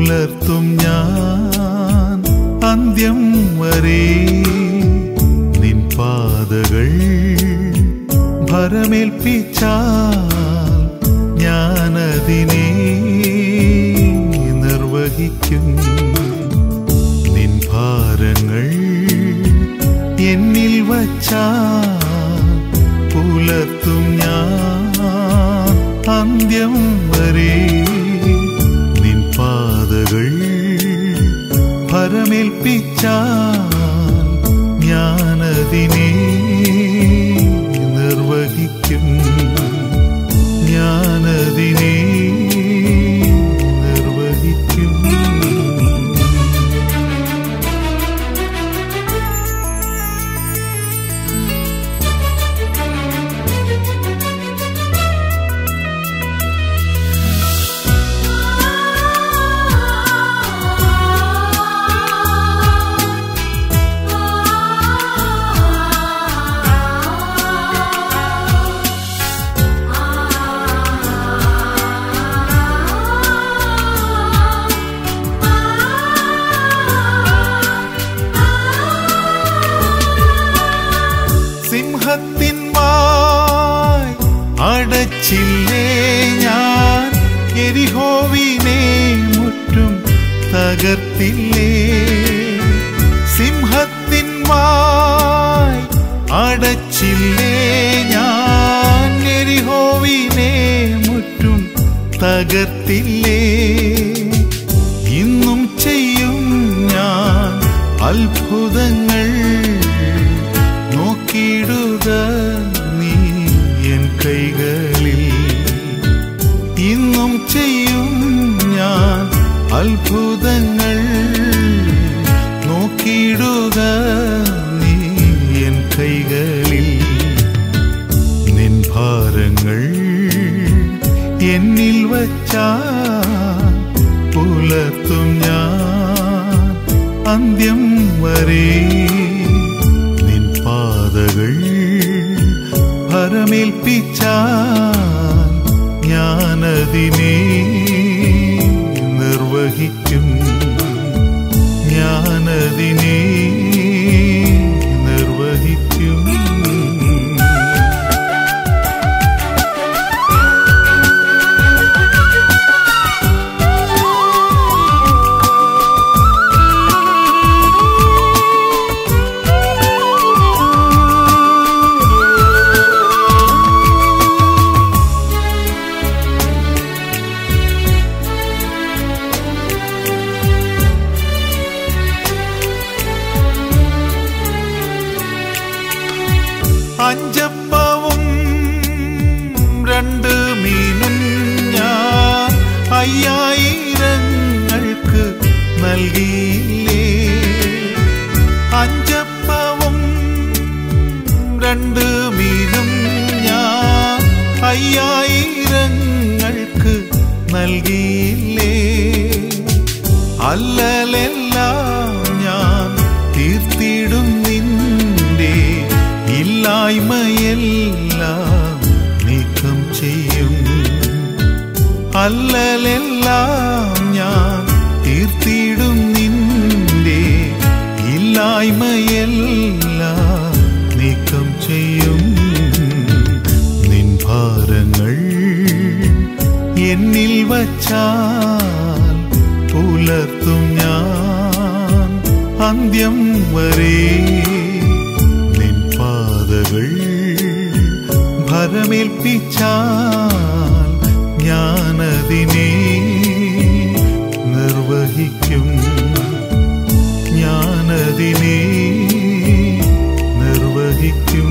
പുലർത്തും ഞാൻ അന്ത്യം വരെ നിൻ പാതകൾ ഭരമേൽപ്പിച്ചാൽ ഞാനതിനെ നിർവഹിക്കും നിൻ ഭാരങ്ങൾ എന്നിൽ വച്ചാൽ പുലർത്തും ഞാൻ അന്ത്യം വരെ നിൻ പാതകൾ ഭരമേൽപ്പിച്ചാൽ ഞാനതിനെ നിർവഹിക്കും ഞാനതിനെ നിർവഹിക്കും സിംഹത്തിൻ വായ് അടച്ചില്ലേ ഞാൻ എരിഹോവിനെ മുറ്റും തകർത്തില്ലേ സിംഹത്തിൻ വായ് അടച്ചില്ലേ ഞാൻ എരിഹോവിനെ മുറ്റും തകർത്തില്ലേ ഇന്നും ചെയ്യും ഞാൻ അത്ഭുതങ്ങൾ നോക്കിയിടുക നീ എൻ കൈകളിൽ ഇന്നും ചെയ്യും ഞാൻ അത്ഭുതങ്ങൾ നോക്കിയിടുക നീ എൻ കൈകളിൽ നിൻ ഭാരങ്ങൾ എന്നിൽ വച്ചാ പുലർത്തും ഞാൻ അന്ത്യം വരെ നിൻ പാതകൾ ഭരമേൽപ്പിച്ചാൽ ഞാനതിനെ നിർവഹിക്കും ഞാനതിനെ നിർവഹിക്കും അഞ്ചപ്പവും രണ്ട് മീനും ഞാൻ അയ്യായിരങ്ങൾക്ക് നൽകിയില്ലേ അഞ്ചപ്പവും രണ്ട് മീനും ഞാൻ അയ്യായിരങ്ങൾക്ക് നൽകിയില്ലേ അല്ലലെല്ലാം ഞാൻ തീർത്തിടും നിന്റെ ഇല്ലായ്മയെല്ലാം നീക്കം ചെയ്യും അല്ലലെല്ലാം ഞാൻ തീർത്തിടും നിന്റെ ഇല്ലായ്മയെല്ലാം നീക്കം ചെയ്യും നിൻ ഭാരങ്ങൾ എന്നിൽ വച്ചാൽ പുലർത്തും ഞാൻ അന്ത്യം വരെ നിൻ പാതകൾ ഭരമേൽപ്പിച്ചാൽ ഞാനതിനെ നിർവഹിക്കും ഞാനതിനെ നിർവഹിക്കും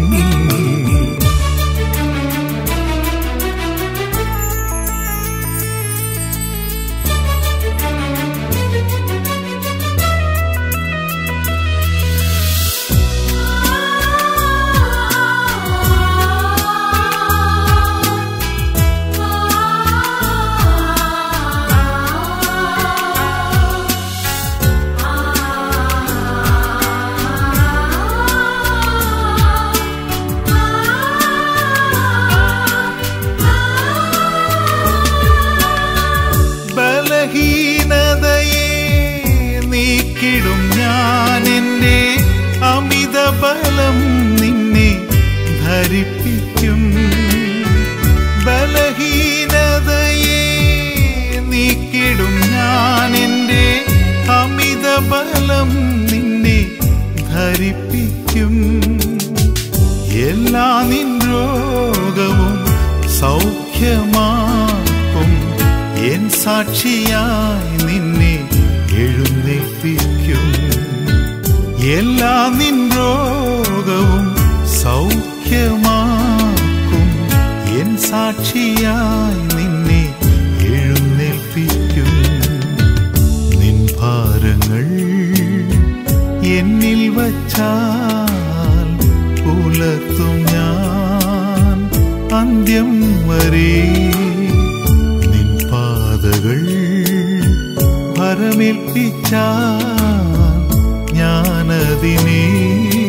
പരിഹരിപ്പിക്കും എല്ലാ നിൻ രോഗവും സൗഖ്യമാക്കും എൻ സാക്ഷിയായി നിന്നെ എഴുന്നേൽപ്പിക്കും എല്ലാ നിൻ രോഗവും സൗഖ്യമാക്കും എൻ സാക്ഷിയായി നിന്നെ എഴുന്നേൽപ്പിക്കും നിൻ ഭാരങ്ങൾ എന്നിൽ വച്ചാൽ പുലർത്തും ഞാൻ അന്ത്യം വരെ നിൻ പാതകൾ ഭരമേൽപ്പിച്ചാൽ ഞാനതിനെ